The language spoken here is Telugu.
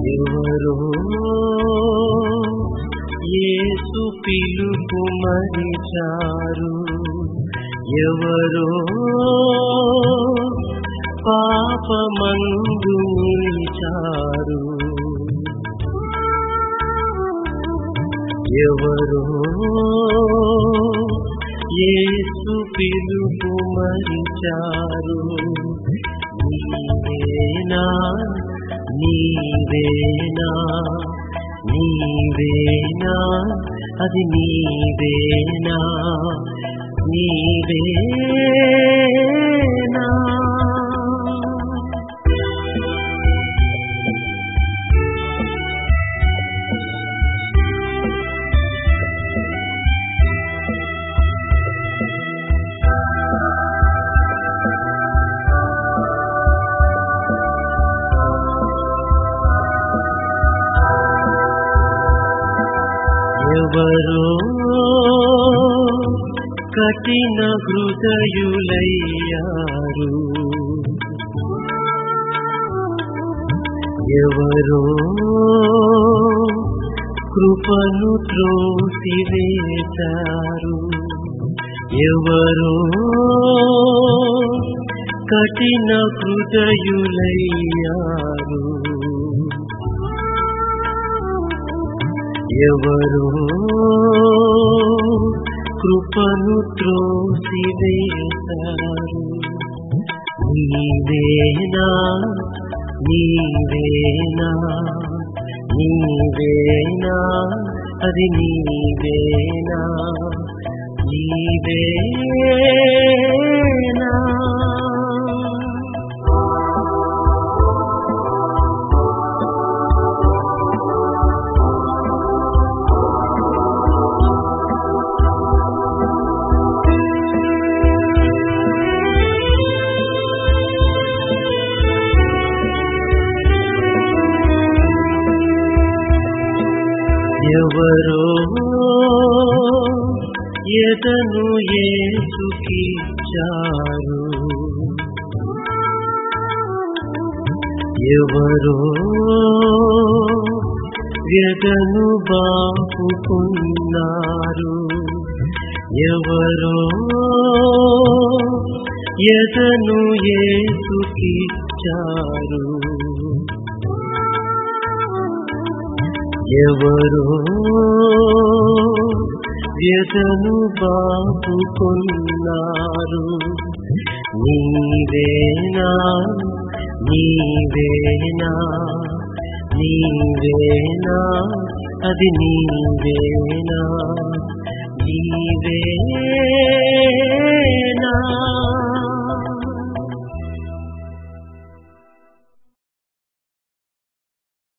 ఎవరో యేసు పిలుపు మరిచారు ఎవరో పాపమందు నిలిచారు ఎవరో యేసు పిలుపు మరిచారు నీవేనా నీవేనా నీవేనా అది నీవేనా నీవేనా ఎవరో కఠిన హృదయులయ్యారు ఎవరో కృపను త్రోసివేశారు ఎవరో కఠిన హృదయులయ్యారు ఎవరో కృపను త్రోసివేశారు నీవేనా నీవేనా నీవేనా అది నీవేనా నీవేనా ఎవరో ఎదను ఏసుకిచ్చారు ఎవరో ఎదను బాపుకున్నారు ఎవరో ఎదను ఏసుకిచ్చారు ఎవరో వ్యతను బాపుకున్నారు నీవేనా నీవేనా నీవేనా అది నీవేనా నీవేనా